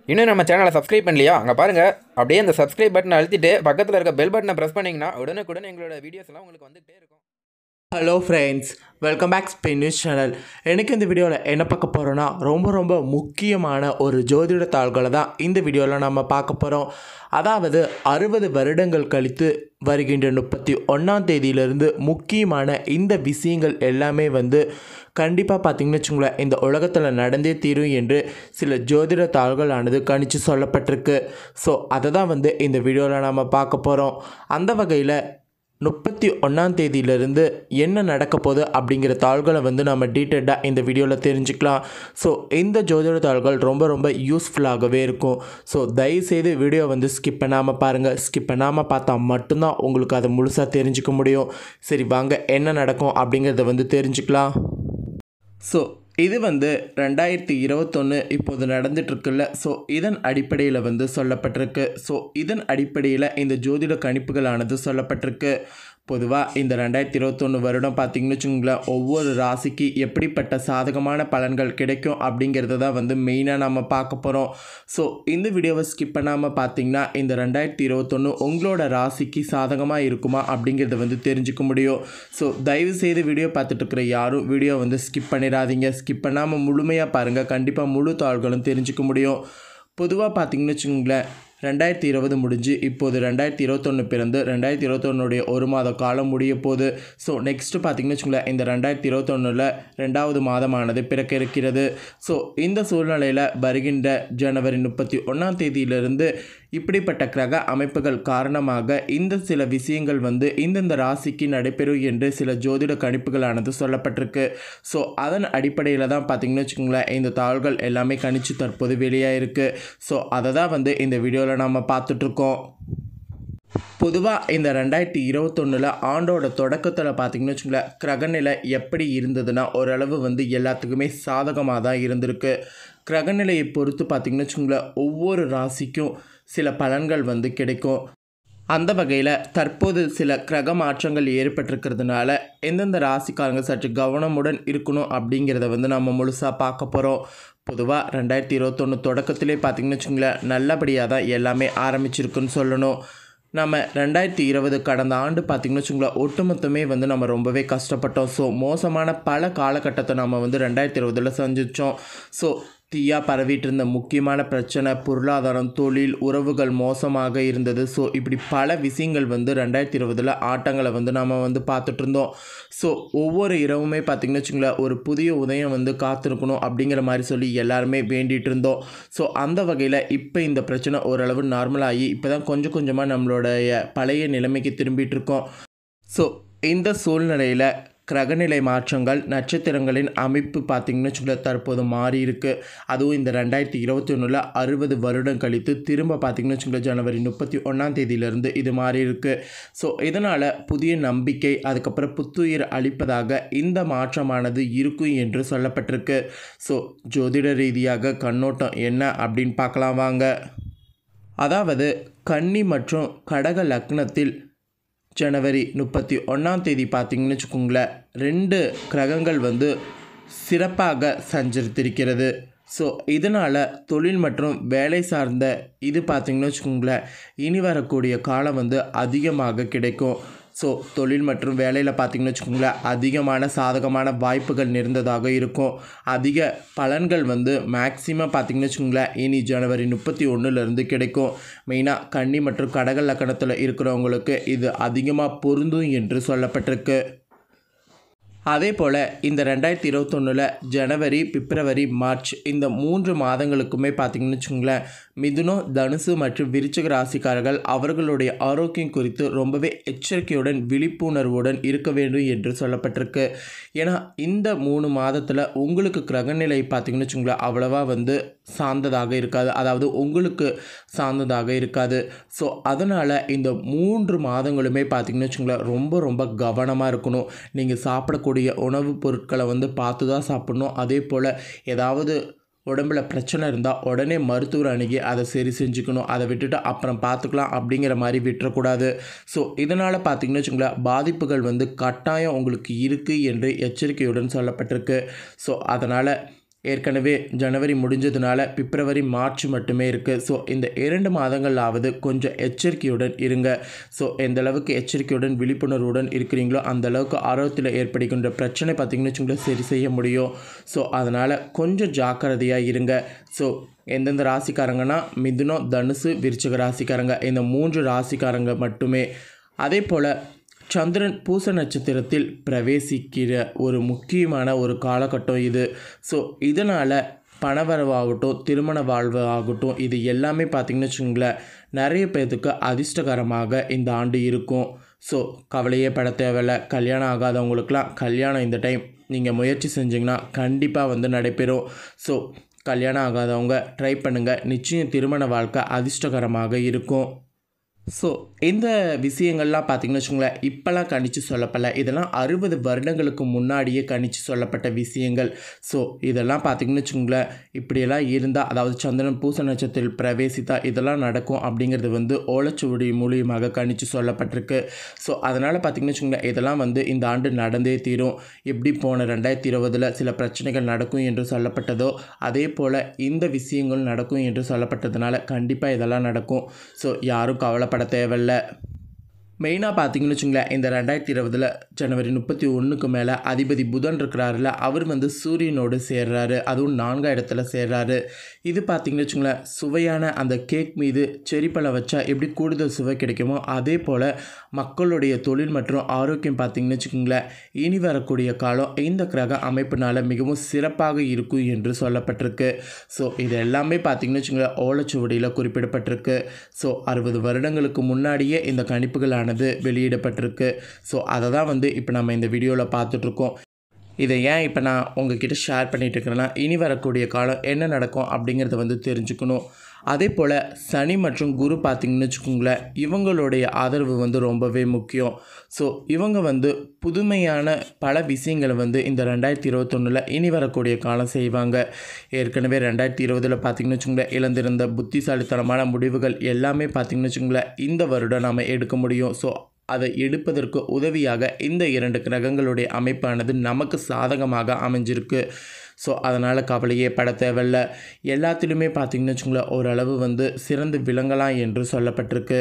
இன்னும் நம்ம சேனலை சப்ஸ்கிரைப் பண்ணலையா அங்கே பாருங்கள் அப்படியே அந்த சப்ஸ்கிரைப் பட்டனை அழுத்திட்டு பக்கத்தில் இருக்க பெல் பட்டனை ப்ரெஸ் பண்ணிங்கன்னா உடனுக்குடன் எங்களோட வீடியோஸ் எல்லாம் உங்களுக்கு வந்துகிட்டே இருக்கும் hello friends welcome back Spain news channel எனக்கு இந்த வீடியோவில் என்ன பார்க்க போகிறோன்னா ரொம்ப ரொம்ப முக்கியமான ஒரு ஜோதிட தாள்களை தான் இந்த வீடியோவில் நம்ம பார்க்க போகிறோம் அதாவது அறுபது வருடங்கள் கழித்து வருகின்ற முப்பத்தி ஒன்றாம் தேதியிலிருந்து முக்கியமான இந்த விஷயங்கள் எல்லாமே வந்து கண்டிப்பாக பார்த்தீங்கன்னு வச்சுங்களேன் இந்த உலகத்தில் நடந்தே தீரும் என்று சில ஜோதிட தாள்களானது கணிச்சு சொல்லப்பட்டிருக்கு ஸோ அதை தான் வந்து இந்த வீடியோவில் நம்ம பார்க்க போகிறோம் அந்த வகையில் முப்பத்தி ஒன்றாம் தேதியிலிருந்து என்ன நடக்க போகுது அப்படிங்கிற தாள்களை வந்து நம்ம டீட்டெயில்டாக இந்த வீடியோவில் தெரிஞ்சுக்கலாம் ஸோ இந்த ஜோதிட தாள்கள் ரொம்ப ரொம்ப யூஸ்ஃபுல்லாகவே இருக்கும் ஸோ தயவுசெய்து வீடியோ வந்து ஸ்கிப் பண்ணாமல் பாருங்கள் ஸ்கிப் பண்ணாமல் பார்த்தா மட்டும்தான் உங்களுக்கு அதை முழுசாக தெரிஞ்சுக்க முடியும் சரி வாங்க என்ன நடக்கும் அப்படிங்கிறத வந்து தெரிஞ்சுக்கலாம் ஸோ இது வந்து ரெண்டாயிரத்தி இருபத்தொன்று இப்போது நடந்துட்டுருக்குல்ல ஸோ இதன் அடிப்படையில் வந்து சொல்லப்பட்டிருக்கு ஸோ இதன் அடிப்படையில் இந்த ஜோதிட கணிப்புகளானது சொல்லப்பட்டிருக்கு பொதுவாக இந்த ரெண்டாயிரத்தி இருபத்தொன்று வருடம் பார்த்திங்கன்னு வச்சுங்களேன் ஒவ்வொரு ராசிக்கு எப்படிப்பட்ட சாதகமான பலன்கள் கிடைக்கும் அப்படிங்கிறத தான் வந்து மெயினாக நம்ம பார்க்க போகிறோம் ஸோ இந்த வீடியோவை ஸ்கிப் பண்ணாமல் பார்த்தீங்கன்னா இந்த ரெண்டாயிரத்தி இருபத்தொன்று உங்களோட ராசிக்கு சாதகமாக இருக்குமா அப்படிங்கிறத வந்து தெரிஞ்சுக்க முடியும் ஸோ தயவு செய்து வீடியோ பார்த்துட்டு இருக்கிற யாரும் வீடியோ வந்து ஸ்கிப் பண்ணிடாதீங்க ஸ்கிப் பண்ணாமல் முழுமையாக பாருங்கள் கண்டிப்பாக முழு தாள்களும் தெரிஞ்சுக்க முடியும் பொதுவாக பார்த்தீங்கன்னு வச்சுங்களேன் ரெண்டாயிரத்தி இருபது முடிஞ்சு இப்போது ரெண்டாயிரத்தி இருபத்தொன்று பிறந்து ரெண்டாயிரத்தி இருபத்தொன்னுடைய ஒரு மாத காலம் முடிய போகுது ஸோ நெக்ஸ்ட்டு பார்த்தீங்கன்னு வச்சுங்களேன் இந்த ரெண்டாயிரத்தி இருபத்தொன்னில் ரெண்டாவது மாதமானது பிறக்க இருக்கிறது ஸோ இந்த சூழ்நிலையில் வருகின்ற ஜனவரி முப்பத்தி ஒன்றாம் தேதியிலிருந்து இப்படிப்பட்ட கிரக அமைப்புகள் காரணமாக இந்த சில விஷயங்கள் வந்து இந்தந்த ராசிக்கு நடைபெறும் என்று சில ஜோதிட கணிப்புகளானது சொல்லப்பட்டிருக்கு ஸோ அதன் அடிப்படையில் தான் பார்த்தீங்கன்னு வச்சுக்கோங்களேன் இந்த தாள்கள் எல்லாமே கணிச்சு தற்போது வெளியாயிருக்கு ஸோ அதை தான் வந்து இந்த வீடியோவில் நம்ம பார்த்துட்ருக்கோம் பொதுவாக இந்த ரெண்டாயிரத்தி இருபத்தொன்னில் ஆண்டோட தொடக்கத்தில் பார்த்தீங்கன்னு வச்சுங்களேன் கிரகநிலை எப்படி இருந்ததுன்னா ஓரளவு வந்து எல்லாத்துக்குமே சாதகமாக தான் இருந்திருக்கு கிரகநிலையை பொறுத்து பார்த்தீங்கன்னு வச்சுங்களேன் ஒவ்வொரு ராசிக்கும் சில பலன்கள் வந்து கிடைக்கும் அந்த வகையில் தற்போது சில கிரக மாற்றங்கள் ஏற்பட்டிருக்கிறதுனால எந்தெந்த ராசிக்காரங்க சற்று கவனமுடன் இருக்கணும் அப்படிங்கிறத வந்து நம்ம முழுசாக பார்க்க போகிறோம் பொதுவாக ரெண்டாயிரத்தி இருபத்தொன்று தொடக்கத்திலே பார்த்திங்கன்னு வச்சுங்களேன் நல்லபடியாக தான் எல்லாமே ஆரம்பிச்சிருக்குன்னு சொல்லணும் நம்ம ரெண்டாயிரத்தி இருபது கடந்த ஆண்டு பார்த்திங்கன்னு வச்சுங்களேன் ஒட்டுமொத்தமே வந்து நம்ம ரொம்பவே கஷ்டப்பட்டோம் ஸோ மோசமான பல காலகட்டத்தை நம்ம வந்து ரெண்டாயிரத்தி இருபதில் சந்தித்தோம் ஸோ தீயா பரவிட்டு இருந்த முக்கியமான பிரச்சனை பொருளாதாரம் தொழில் உறவுகள் மோசமாக இருந்தது ஸோ இப்படி பல விஷயங்கள் வந்து ரெண்டாயிரத்தி இருபதில் ஆட்டங்களை வந்து நாம் வந்து பார்த்துட்டு இருந்தோம் ஸோ ஒவ்வொரு இரவுமே பார்த்திங்கன்னு வச்சுங்களேன் ஒரு புதிய உதயம் வந்து காத்திருக்கணும் அப்படிங்கிற மாதிரி சொல்லி எல்லாருமே வேண்டிகிட்டு இருந்தோம் ஸோ அந்த வகையில் இப்போ இந்த பிரச்சனை ஓரளவு நார்மலாகி இப்போ தான் கொஞ்சம் கொஞ்சமாக நம்மளுடைய பழைய நிலைமைக்கு திரும்பிட்டு இருக்கோம் ஸோ இந்த சூழ்நிலையில் கிரகநிலை மாற்றங்கள் நட்சத்திரங்களின் அமைப்பு பார்த்திங்கன்னு வச்சுக்கோங்களேன் தற்போது மாறி இருக்கு அதுவும் இந்த ரெண்டாயிரத்தி இருபத்தி ஒன்றில் அறுபது வருடம் கழித்து திரும்ப பார்த்திங்கன்னு வச்சுக்கோங்களேன் ஜனவரி முப்பத்தி ஒன்றாம் தேதியிலிருந்து இது மாறி இருக்கு ஸோ இதனால் புதிய நம்பிக்கை அதுக்கப்புறம் புத்துயிர் அளிப்பதாக இந்த மாற்றமானது இருக்கும் என்று சொல்லப்பட்டிருக்கு ஸோ ஜோதிட ரீதியாக கண்ணோட்டம் என்ன அப்படின்னு பார்க்கலாம் வாங்க அதாவது கன்னி மற்றும் கடக லக்னத்தில் ஜனவரி முப்பத்தி ஒன்றாம் தேதி பார்த்திங்கன்னு வச்சுக்கோங்களேன் ரெண்டு கிரகங்கள் வந்து சிறப்பாக சஞ்சரித்திருக்கிறது ஸோ இதனால் தொழில் மற்றும் வேலை சார்ந்த இது பார்த்திங்கன்னு வச்சுக்கோங்களேன் இனி வரக்கூடிய காலம் வந்து அதிகமாக கிடைக்கும் ஸோ தொழில் மற்றும் வேலையில் பார்த்திங்கன்னு வச்சுக்கோங்களேன் அதிகமான சாதகமான வாய்ப்புகள் நிறைந்ததாக இருக்கும் அதிக பலன்கள் வந்து மேக்ஸிமம் பார்த்திங்கன்னு வச்சுக்கோங்களேன் இனி ஜனவரி முப்பத்தி ஒன்றுலேருந்து கிடைக்கும் மெயினாக கன்னி மற்றும் கடக லக்கணத்தில் இருக்கிறவங்களுக்கு இது அதிகமாக பொருந்தும் என்று சொல்லப்பட்டிருக்கு அதே போல் இந்த ரெண்டாயிரத்தி இருபத்தொன்னில் ஜனவரி பிப்ரவரி மார்ச் இந்த மூன்று மாதங்களுக்குமே பார்த்திங்கன்னு வச்சுங்களேன் மிதுனம் தனுசு மற்றும் விருச்சிக ராசிக்காரர்கள் அவர்களுடைய ஆரோக்கியம் குறித்து ரொம்பவே எச்சரிக்கையுடன் விழிப்புணர்வுடன் இருக்க வேண்டும் என்று சொல்லப்பட்டிருக்கு ஏன்னா இந்த மூணு மாதத்தில் உங்களுக்கு கிரகநிலை பார்த்திங்கன்னு வச்சுங்களேன் அவ்வளவா வந்து சார்ந்ததாக இருக்காது அதாவது உங்களுக்கு சார்ந்ததாக இருக்காது ஸோ அதனால் இந்த மூன்று மாதங்களுமே பார்த்திங்கன்னு வச்சுங்களேன் ரொம்ப ரொம்ப கவனமாக இருக்கணும் நீங்கள் சாப்பிடக்கூடிய உணவுப் பொருட்களை வந்து பார்த்து தான் சாப்பிடணும் அதே போல் ஏதாவது உடம்புல பிரச்சனை இருந்தால் உடனே மருத்துவர் அணுகி அதை சரி செஞ்சுக்கணும் அதை விட்டுட்டு அப்புறம் பார்த்துக்கலாம் அப்படிங்கிற மாதிரி விட்டுறக்கூடாது ஸோ இதனால் பார்த்தீங்கன்னு வச்சுங்களேன் பாதிப்புகள் வந்து கட்டாயம் உங்களுக்கு இருக்குது என்று எச்சரிக்கையுடன் சொல்லப்பட்டிருக்கு ஸோ அதனால் ஏற்கனவே ஜனவரி முடிஞ்சதுனால பிப்ரவரி மார்ச் மட்டுமே இருக்குது ஸோ இந்த இரண்டு மாதங்களாவது கொஞ்சம் எச்சரிக்கையுடன் இருங்க ஸோ எந்த அளவுக்கு எச்சரிக்கையுடன் விழிப்புணர்வுடன் இருக்கிறீங்களோ அந்த அளவுக்கு ஆரோக்கியத்தில் ஏற்படுகின்ற பிரச்சனை பார்த்திங்கன்னு வச்சுக்கோங்களேன் சரி செய்ய முடியும் ஸோ அதனால் கொஞ்சம் ஜாக்கிரதையாக இருங்க ஸோ எந்தெந்த ராசிக்காரங்கன்னா மிதுனம் தனுசு விருச்சிக ராசிக்காரங்க இந்த மூன்று ராசிக்காரங்க மட்டுமே அதே போல் சந்திரன் பூச நட்சத்திரத்தில் பிரவேசிக்கிற ஒரு முக்கியமான ஒரு காலகட்டம் இது ஸோ இதனால் பணவரவாகட்டும் திருமண வாழ்வு ஆகட்டும் இது எல்லாமே பார்த்திங்கன்னு வச்சுங்களேன் நிறைய பேர்த்துக்கு அதிர்ஷ்டகரமாக இந்த ஆண்டு இருக்கும் ஸோ கவலையே பட தேவையில்ல கல்யாணம் ஆகாதவங்களுக்கெல்லாம் கல்யாணம் இந்த டைம் நீங்கள் முயற்சி செஞ்சிங்கன்னா கண்டிப்பாக வந்து நடைபெறும் ஸோ கல்யாணம் ஆகாதவங்க ட்ரை பண்ணுங்கள் நிச்சயம் திருமண வாழ்க்கை அதிர்ஷ்டகரமாக இருக்கும் ஸோ இந்த விஷயங்கள்லாம் பார்த்திங்கன்னு வச்சுங்களேன் இப்போல்லாம் கணிச்சு சொல்லப்படல இதெல்லாம் அறுபது வருடங்களுக்கு முன்னாடியே கணிச்சு சொல்லப்பட்ட விஷயங்கள் ஸோ இதெல்லாம் பார்த்திங்கன்னு வச்சுங்களேன் இப்படியெல்லாம் இருந்தால் அதாவது சந்திரன் பூச நட்சத்திரத்தில் பிரவேசித்தா இதெல்லாம் நடக்கும் அப்படிங்கிறது வந்து ஓலைச்சுவடி மூலியமாக கணிச்சு சொல்லப்பட்டிருக்கு ஸோ அதனால் பார்த்திங்கன்னு வச்சுங்களேன் இதெல்லாம் வந்து இந்த ஆண்டு நடந்தே தீரும் எப்படி போன ரெண்டாயிரத்தி இருபதில் சில பிரச்சனைகள் நடக்கும் என்று சொல்லப்பட்டதோ அதே போல் இந்த விஷயங்கள் நடக்கும் என்று சொல்லப்பட்டதுனால கண்டிப்பாக இதெல்லாம் நடக்கும் ஸோ யாரும் கவலைப்பட தேவையில்ல மெயினாக பார்த்தீங்கன்னு வச்சுங்களேன் இந்த ரெண்டாயிரத்தி இருபதில் ஜனவரி முப்பத்தி ஒன்றுக்கு மேலே அதிபதி புதன் இருக்கிறாருல அவர் வந்து சூரியனோடு சேர்றாரு அதுவும் நான்காம் இடத்துல சேர்றாரு இது பார்த்தீங்கன்னு வச்சுங்களேன் சுவையான அந்த கேக் மீது செரி பழம் வச்சா எப்படி கூடுதல் சுவை கிடைக்குமோ அதே போல் மக்களுடைய தொழில் மற்றும் ஆரோக்கியம் பார்த்தீங்கன்னு வச்சுக்கோங்களேன் இனி வரக்கூடிய காலம் இந்த கிரக அமைப்பினால் மிகவும் சிறப்பாக இருக்கும் என்று சொல்லப்பட்டிருக்கு ஸோ இது எல்லாமே பார்த்தீங்கன்னு வச்சுங்களேன் ஓலைச்சுவடியில் குறிப்பிடப்பட்டிருக்கு ஸோ அறுபது வருடங்களுக்கு முன்னாடியே இந்த கணிப்புகளானது வெளியிடப்பட்டிருக்கு ஸோ அதை தான் வந்து இப்போ நம்ம இந்த வீடியோவில் பார்த்துட்ருக்கோம் இதை ஏன் இப்போ நான் உங்ககிட்ட ஷேர் பண்ணிட்டு இருக்கிறேன்னா இனி வரக்கூடிய காலம் என்ன நடக்கும் அப்படிங்கிறத வந்து தெரிஞ்சுக்கணும் அதே போல் சனி மற்றும் குரு பார்த்திங்கன்னு வச்சுக்கோங்களேன் இவங்களுடைய ஆதரவு வந்து ரொம்பவே முக்கியம் ஸோ இவங்க வந்து புதுமையான பல விஷயங்களை வந்து இந்த ரெண்டாயிரத்தி இருபத்தொன்னில் இனி வரக்கூடிய காலம் செய்வாங்க ஏற்கனவே ரெண்டாயிரத்தி இருபதில் பார்த்திங்கன்னு வச்சுக்கோங்களேன் இழந்திருந்த புத்திசாலித்தனமான முடிவுகள் எல்லாமே பார்த்திங்கன்னு வச்சுக்கோங்களேன் இந்த வருடம் நாம் எடுக்க முடியும் ஸோ அதை எடுப்பதற்கு உதவியாக இந்த இரண்டு கிரகங்களுடைய அமைப்பானது நமக்கு சாதகமாக அமைஞ்சிருக்கு ஸோ அதனால் கவலையே பட தேவையில்ல எல்லாத்திலுமே பார்த்திங்கன்னு வச்சுங்களேன் ஓரளவு வந்து சிறந்து விளங்கலாம் என்று சொல்லப்பட்டிருக்கு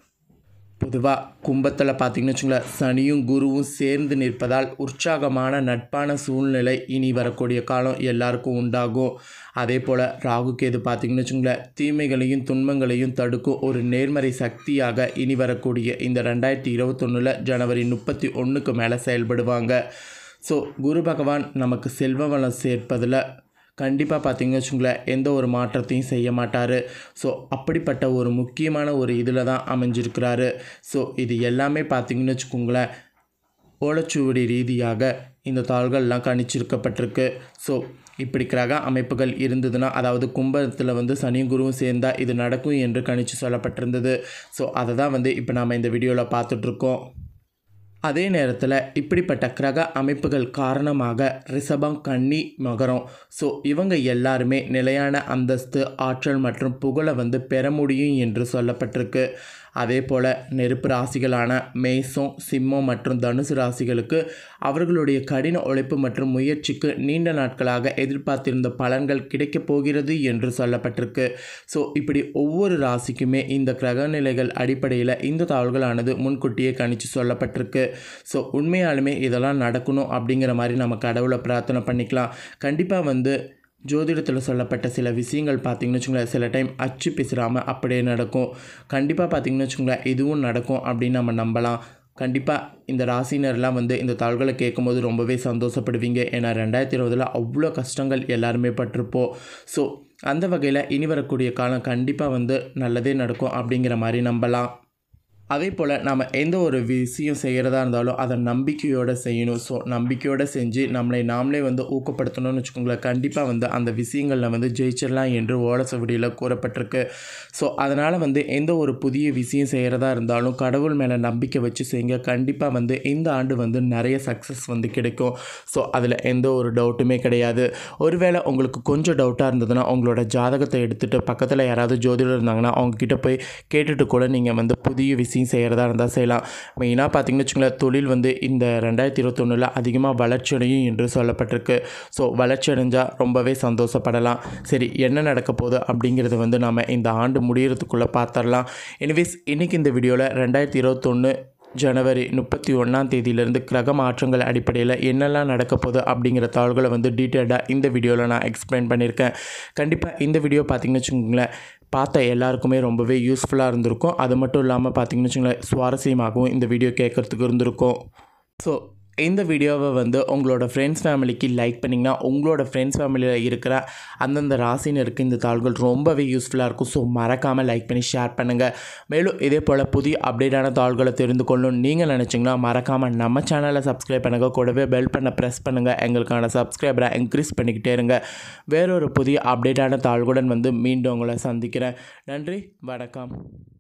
பொதுவாக கும்பத்தில் பார்த்திங்கன்னு வச்சுங்களேன் சனியும் குருவும் சேர்ந்து நிற்பதால் உற்சாகமான நட்பான சூழ்நிலை இனி வரக்கூடிய காலம் எல்லாருக்கும் உண்டாகும் அதே போல் ராகு கேது பார்த்திங்கன்னு வச்சுங்களேன் தீமைகளையும் துன்பங்களையும் தடுக்கும் ஒரு நேர்மறை சக்தியாக இனி வரக்கூடிய இந்த ரெண்டாயிரத்தி இருபத்தொன்னில் ஜனவரி முப்பத்தி ஒன்றுக்கு மேலே செயல்படுவாங்க ஸோ குரு பகவான் நமக்கு செல்வ வளம் சேர்ப்பதில் கண்டிப்பாக பார்த்தீங்கன்னு வச்சுங்களேன் எந்த ஒரு மாற்றத்தையும் செய்ய மாட்டார் ஸோ அப்படிப்பட்ட ஒரு முக்கியமான ஒரு இதில் தான் அமைஞ்சிருக்கிறாரு ஸோ இது எல்லாமே பார்த்தீங்கன்னு வச்சுக்கோங்களேன் ஓலைச்சுவடி ரீதியாக இந்த தாள்கள்லாம் கணிச்சிருக்கப்பட்டிருக்கு ஸோ இப்படி கிரக அமைப்புகள் இருந்ததுன்னா அதாவது கும்பத்தில் வந்து சனியும் குருவும் சேர்ந்தால் இது நடக்கும் என்று கணிச்சு சொல்லப்பட்டிருந்தது ஸோ அதை தான் வந்து இப்போ நாம் இந்த வீடியோவில் பார்த்துட்ருக்கோம் அதே நேரத்தில் இப்படிப்பட்ட கிரக அமைப்புகள் காரணமாக ரிஷபம் கன்னி மகரம் ஸோ இவங்க எல்லாருமே நிலையான அந்தஸ்து ஆற்றல் மற்றும் புகழை வந்து பெற முடியும் என்று சொல்லப்பட்டிருக்கு அதே போல் நெருப்பு ராசிகளான மேசம் சிம்மம் மற்றும் தனுசு ராசிகளுக்கு அவர்களுடைய கடின உழைப்பு மற்றும் முயற்சிக்கு நீண்ட நாட்களாக எதிர்பார்த்திருந்த பலன்கள் கிடைக்கப் போகிறது என்று சொல்லப்பட்டிருக்கு ஸோ இப்படி ஒவ்வொரு ராசிக்குமே இந்த கிரக நிலைகள் அடிப்படையில் இந்த தாள்களானது முன்கூட்டியே கணிச்சு சொல்லப்பட்டிருக்கு ஸோ உண்மையாலுமே இதெல்லாம் நடக்கணும் அப்படிங்கிற மாதிரி நம்ம கடவுளை பிரார்த்தனை பண்ணிக்கலாம் கண்டிப்பாக வந்து ஜோதிடத்தில் சொல்லப்பட்ட சில விஷயங்கள் பார்த்திங்கன்னு வச்சுங்களேன் சில டைம் அச்சு பிசுறாமல் அப்படியே நடக்கும் கண்டிப்பாக பார்த்திங்கன்னு வச்சுங்களேன் இதுவும் நடக்கும் அப்படின்னு நம்ம நம்பலாம் கண்டிப்பாக இந்த ராசினர்லாம் வந்து இந்த தாள்களை கேட்கும்போது ரொம்பவே சந்தோஷப்படுவீங்க ஏன்னா ரெண்டாயிரத்தி இருபதில் அவ்வளோ கஷ்டங்கள் எல்லாருமே பட்டிருப்போம் ஸோ அந்த வகையில் இனி வரக்கூடிய காலம் கண்டிப்பாக வந்து நல்லதே நடக்கும் அப்படிங்கிற மாதிரி நம்பலாம் அதே போல் நம்ம எந்த ஒரு விஷயம் செய்கிறதா இருந்தாலும் அதை நம்பிக்கையோடு செய்யணும் ஸோ நம்பிக்கையோடு செஞ்சு நம்மளை நாமளே வந்து ஊக்கப்படுத்தணும்னு வச்சுக்கோங்களேன் கண்டிப்பாக வந்து அந்த விஷயங்களில் வந்து ஜெயிச்சிடலாம் என்று ஓலசவடியில் கூறப்பட்டிருக்கு ஸோ அதனால் வந்து எந்த ஒரு புதிய விஷயம் செய்கிறதா இருந்தாலும் கடவுள் மேலே நம்பிக்கை வச்சு செய்யுங்க கண்டிப்பாக வந்து இந்த ஆண்டு வந்து நிறைய சக்ஸஸ் வந்து கிடைக்கும் ஸோ அதில் எந்த ஒரு டவுட்டுமே கிடையாது ஒருவேளை உங்களுக்கு கொஞ்சம் டவுட்டாக இருந்ததுன்னா உங்களோட ஜாதகத்தை எடுத்துகிட்டு பக்கத்தில் யாராவது ஜோதிடர் இருந்தாங்கன்னா அவங்கக்கிட்ட போய் கேட்டுட்டு கூட நீங்கள் வந்து புதிய விஷயம் பிஸ்னஸையும் செய்கிறதா இருந்தால் செய்யலாம் மெயினாக பார்த்தீங்கன்னு வச்சுங்களேன் தொழில் வந்து இந்த ரெண்டாயிரத்தி இருபத்தொன்னில் அதிகமாக வளர்ச்சியடையும் என்று சொல்லப்பட்டிருக்கு ஸோ வளர்ச்சி அடைஞ்சால் ரொம்பவே சந்தோஷப்படலாம் சரி என்ன நடக்க போகுது அப்படிங்கிறத வந்து நம்ம இந்த ஆண்டு முடியறதுக்குள்ளே பார்த்துடலாம் எனிவேஸ் இன்றைக்கி இந்த வீடியோவில் ரெண்டாயிரத்தி இருபத்தொன்று ஜனவரி முப்பத்தி ஒன்றாம் தேதியிலேருந்து கிரக மாற்றங்கள் அடிப்படையில் என்னெல்லாம் நடக்க போகுது அப்படிங்கிற தாள்களை வந்து டீட்டெயில்டாக இந்த வீடியோவில் நான் எக்ஸ்பிளைன் பண்ணியிருக்கேன் கண்டிப்பாக இந்த வீடியோ பார்த்தீங்கன்னு வச்சுக்கோங்களேன் பார்த்த எல்லாருக்குமே ரொம்பவே யூஸ்ஃபுல்லாக இருந்திருக்கும் அது மட்டும் இல்லாமல் பார்த்தீங்கன்னு வச்சுக்கோங்களேன் சுவாரஸ்யமாகவும் இந்த வீடியோ கேட்குறதுக்கு இருந்திருக்கும் ஸோ இந்த வீடியோவை வந்து உங்களோட ஃப்ரெண்ட்ஸ் ஃபேமிலிக்கு லைக் பண்ணிங்கன்னா உங்களோட ஃப்ரெண்ட்ஸ் ஃபேமிலியில் இருக்கிற அந்தந்த ராசினருக்கு இந்த தாள்கள் ரொம்பவே யூஸ்ஃபுல்லாக இருக்கும் ஸோ மறக்காமல் லைக் பண்ணி ஷேர் பண்ணுங்கள் மேலும் இதே போல் புதிய அப்டேட்டான தாள்களை தெரிந்து கொள்ளணும் நீங்கள் நினச்சிங்கன்னா மறக்காமல் நம்ம சேனலை சப்ஸ்கிரைப் பண்ணுங்கள் கூடவே பெல் பண்ண ப்ரெஸ் பண்ணுங்கள் எங்களுக்கான சப்ஸ்கிரைபரை இன்க்ரீஸ் பண்ணிக்கிட்டே இருங்க வேறொரு புதிய அப்டேட்டான தாள்களுடன் வந்து மீண்டும் உங்களை சந்திக்கிறேன் நன்றி வணக்கம்